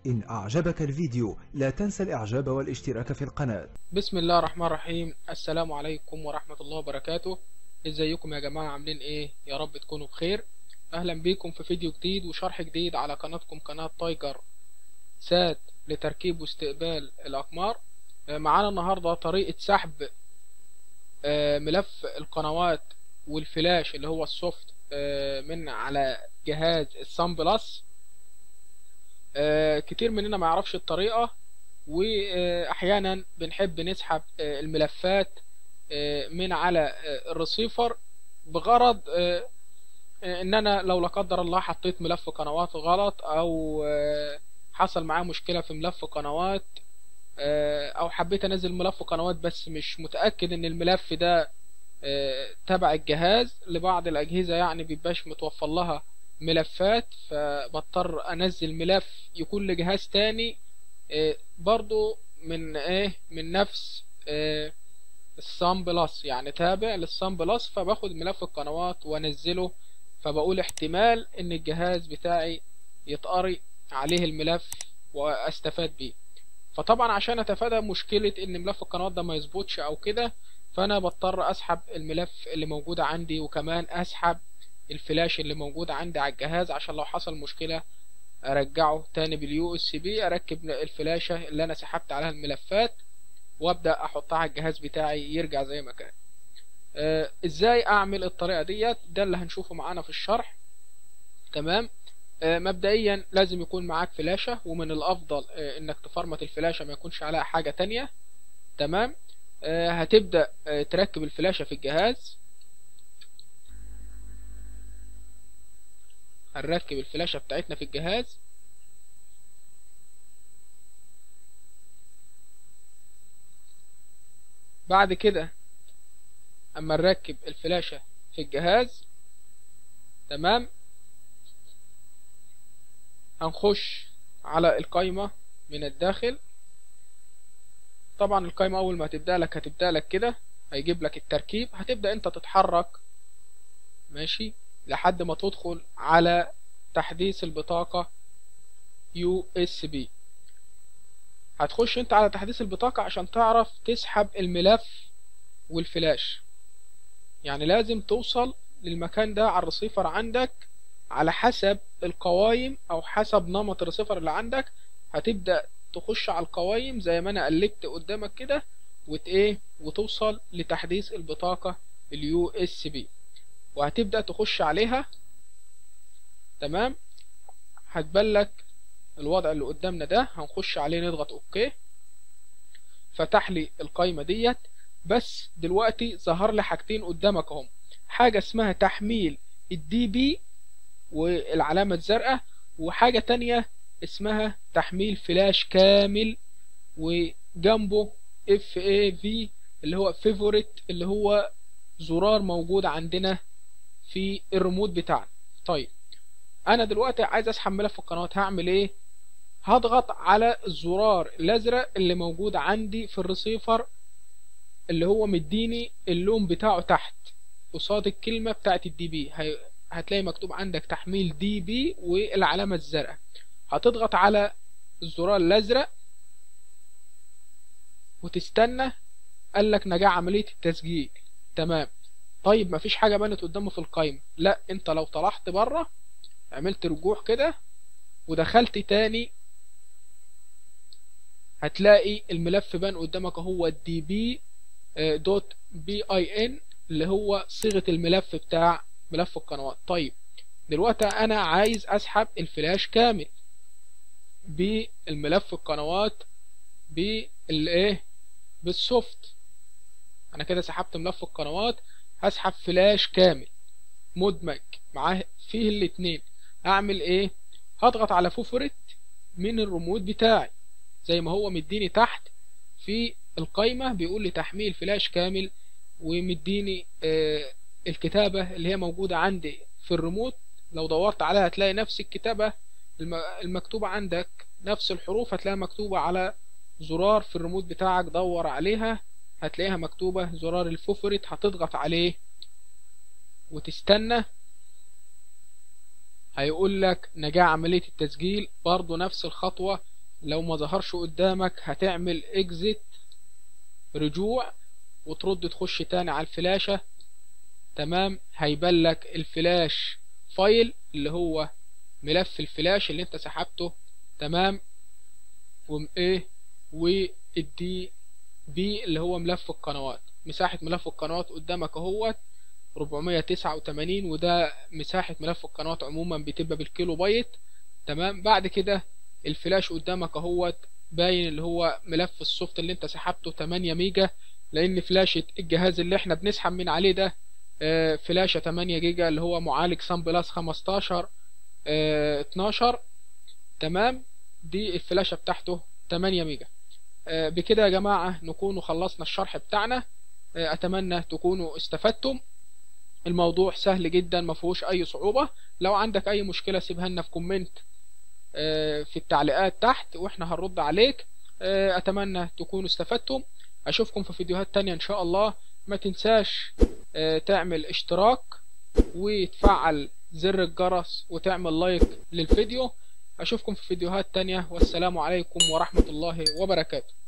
إن أعجبك الفيديو لا تنسى الإعجاب والاشتراك في القناة بسم الله الرحمن الرحيم السلام عليكم ورحمة الله وبركاته ازيكم يا جماعة عاملين ايه يا رب تكونوا بخير اهلا بيكم في فيديو جديد وشرح جديد على قناتكم قناة تايجر سات لتركيب واستقبال الاقمار آه، معانا النهاردة طريقة سحب آه، ملف القنوات والفلاش اللي هو السوفت آه، من على جهاز السان بلس آه، كتير مننا ما يعرفش الطريقة واحيانا بنحب نسحب آه، الملفات آه، من على آه، الرسيفر بغرض آه، آه، ان انا لو لا قدر الله حطيت ملف قنوات غلط او آه، حصل معاه مشكلة في ملف قنوات آه، او حبيت انزل ملف قنوات بس مش متأكد ان الملف ده آه، تبع الجهاز لبعض الاجهزة يعني بيبقاش متوفر لها ملفات فبضطر انزل ملف يكون لجهاز تاني آه، برضو من ايه من نفس آه، السام بلس يعني تابع للسام بلس فباخد ملف القنوات وانزله فبقول احتمال ان الجهاز بتاعي يتقري عليه الملف واستفاد بيه فطبعا عشان اتفادى مشكلة ان ملف القنوات ده ما يظبطش او كده فانا بضطر اسحب الملف اللي موجود عندي وكمان اسحب الفلاش اللي موجود عندي على الجهاز عشان لو حصل مشكلة ارجعه تاني باليو اس بي اركب الفلاشة اللي انا سحبت عليها الملفات وابدا احطها على الجهاز بتاعي يرجع زي ما كان آه ازاي اعمل الطريقة ديت ده اللي هنشوفه معانا في الشرح تمام آه مبدئيا لازم يكون معاك فلاشة ومن الافضل آه انك تفرمت الفلاشة ما يكونش عليها حاجة تانية تمام آه هتبدأ آه تركب الفلاشة في الجهاز هنركب الفلاشة بتاعتنا في الجهاز بعد كده اما نركب الفلاشة في الجهاز تمام هنخش على القايمة من الداخل طبعا القايمة اول ما تبدأ لك هتبدأ لك كده هيجيب لك التركيب هتبدأ انت تتحرك ماشي لحد ما تدخل على تحديث البطاقة USB هتخش انت على تحديث البطاقة عشان تعرف تسحب الملف والفلاش يعني لازم توصل للمكان ده على الرسيفر عندك على حسب القوايم او حسب نمط الرسيفر اللي عندك هتبدأ تخش على القوايم زي ما انا قلبت قدامك كده وت ايه وتوصل لتحديث البطاقة اليو اس بي وهتبدأ تخش عليها تمام هتبان لك الوضع اللي قدامنا ده هنخش عليه نضغط اوكي فتح لي القايمة ديت بس دلوقتي ظهر لي حاجتين قدامك اهم حاجة اسمها تحميل الدي بي والعلامة الزرقاء وحاجة تانية اسمها تحميل فلاش كامل وجنبه اف اي في اللي هو فيفوريت اللي هو زرار موجود عندنا في الريموت بتاعنا طيب انا دلوقتي عايز اسحب ملف القناة هعمل ايه هضغط على الزرار الازرق اللي موجود عندي في الرسيفر اللي هو مديني اللون بتاعه تحت قصاد الكلمة بتاعت الدي بي هي... هتلاقي مكتوب عندك تحميل دي بي والعلامة الزرقاء هتضغط على الزرار الازرق وتستنى قال لك نجاح عملية التسجيل تمام طيب مفيش حاجة بانت قدامه في القايمة لا انت لو طلعت بره عملت رجوع كده ودخلت تاني هتلاقي الملف بان قدامك هو الدي بي دوت بي اي ان اللي هو صيغة الملف بتاع ملف القنوات طيب دلوقتي انا عايز اسحب الفلاش كامل بالملف القنوات بالايه بالسوفت انا كده سحبت ملف القنوات هسحب فلاش كامل مدمج معاه فيه الاتنين اعمل ايه هضغط على فوفرت من الريموت بتاعي زي ما هو مديني تحت في القايمة بيقول لي تحميل فلاش كامل ومديني آه الكتابة اللي هي موجودة عندي في الريموت لو دورت عليها هتلاقي نفس الكتابة المكتوبة عندك نفس الحروف هتلاقيها مكتوبة على زرار في الريموت بتاعك دور عليها هتلاقيها مكتوبة زرار الفوفرت هتضغط عليه وتستنى هيقول لك نجاح عملية التسجيل برضو نفس الخطوة لو ما ظهرش قدامك هتعمل اكزيت رجوع وترد تخش تاني على الفلاشة تمام هيبان لك الفلاش فايل اللي هو ملف الفلاش اللي انت سحبته تمام وايه والدي بي اللي هو ملف القنوات مساحة ملف القنوات قدامك اهوت 489 وده مساحة ملف القنوات عموما بتبقى بالكيلو بايت تمام بعد كده الفلاش قدامك اهوت باين اللي هو ملف السوفت اللي انت سحبته 8 ميجا لان فلاشة الجهاز اللي احنا بنسحب من عليه ده آه، فلاشة 8 جيجا اللي هو معالج سان بلس 15 آه، 12 تمام دي الفلاشة بتاعته 8 ميجا آه، بكده يا جماعة نكون خلصنا الشرح بتاعنا آه، اتمنى تكونوا استفدتم الموضوع سهل جدا ما فيهوش اي صعوبة لو عندك اي مشكلة سيبها لنا في كومنت آه، في التعليقات تحت واحنا هنرد عليك آه، اتمنى تكونوا استفدتم اشوفكم في فيديوهات تانية ان شاء الله ما تنساش آه، تعمل اشتراك وتفعل زر الجرس وتعمل لايك للفيديو اشوفكم في فيديوهات تانية والسلام عليكم ورحمة الله وبركاته